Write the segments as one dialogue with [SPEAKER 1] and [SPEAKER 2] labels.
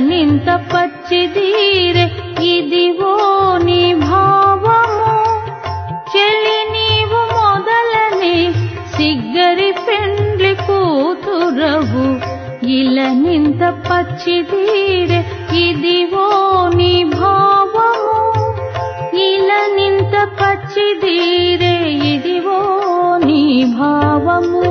[SPEAKER 1] నింత పచ్చిదీరే ఇదివో నీ భావము చెలి నీవు మొదలనే సిగ్గరి పెండ్లి కూతురవు ఇల నింత పచ్చిదీరే ఇదివో నీ భావము ఇల నింత పచ్చిదీరే ఇదివో నీ భావము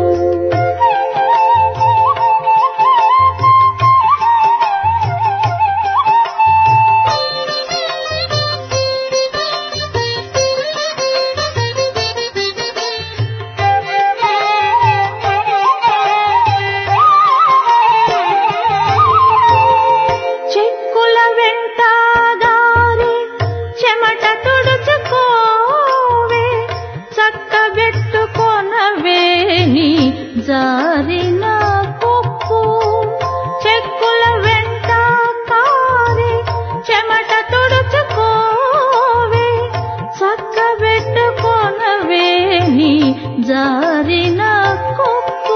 [SPEAKER 1] చెక్కుల వెంటాగారే చెమట తుడుచుకోవే చక్కబెట్టుకొనవే నీ జారిన కొప్పు చెక్కుల వెంటాగారే చెమట తుడుచుకోవే చక్కబెట్టుకొనవే నీ జారిన కొప్పు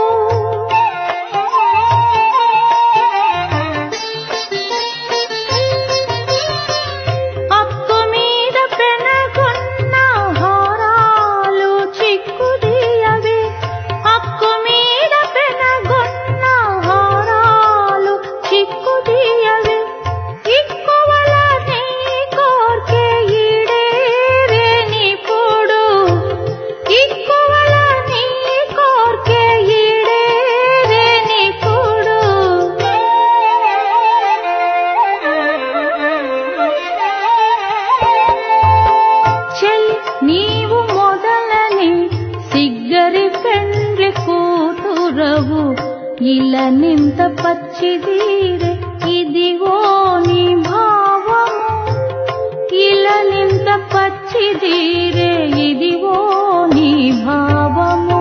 [SPEAKER 1] అక్కు మీద పెనగొన్న హారాలు చిక్కుదియవే అక్కు మీద పెనగొన్న హారాలు చిక్కుదియవే ఇక్కువల నీ కోర్కె ఈడేరే నీ పొడు ఇక్కువల నీ కోర్కె ఈడేరే నీ పొడు చెల్లి నీవు మొదలని సిగ్గరి పెండ్లి కూతురవు ఇల నింత పచ్చిదీరే ఇదిగో నీ భావము ఇల నింత పచ్చిదీరే ఇదిగో నీ భావము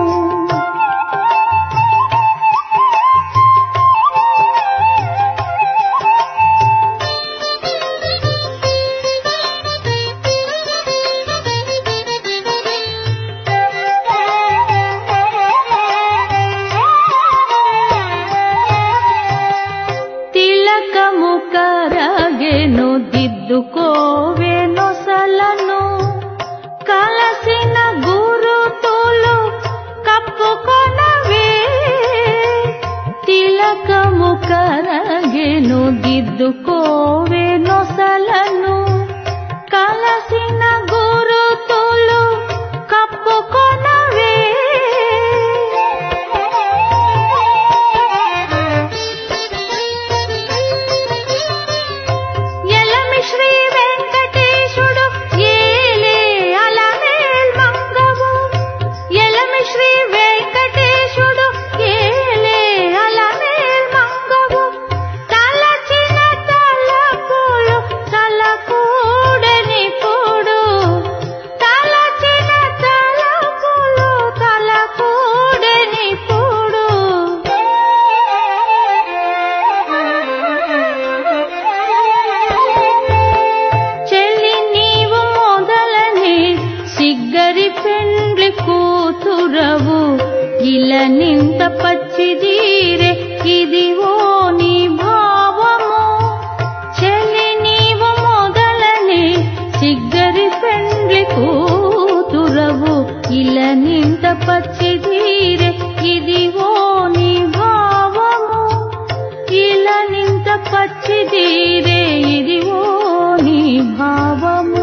[SPEAKER 1] తిలకము కరగెను దిద్దుకోవే నొసలను కలసిన గురుతులు కప్పుకొనవే తిలకము కరగెను దిద్దుకోవే నొసలను కలసిన గురుతులు కప్పుకొనవే ఎలమి శ్రీ వెంకటేశుడు ఏలే అలమేల్ మంగవు ఎలమి శ్రీ వెంకటేశుడు ఏలే అలమేల్ మంగవు తలచిన తలపులు తలకూడని పొడు తలచిన తలపులు తలకూడని పొడు చెల్లి నీవు మొదలనే సిగ్గరి పెండ్లి కూతురవు ఇల నింత పచ్చిదీరే ఇదివో నీ భావము చెల్లి నీవు మొదలనే సిగ్గరి పెండ్లి కూతురవు ఇల నింత పచ్చిదీరే ఇదివో నీ భావము ఇలా నింత పచ్చిదీరే ఇదివో నీ భావము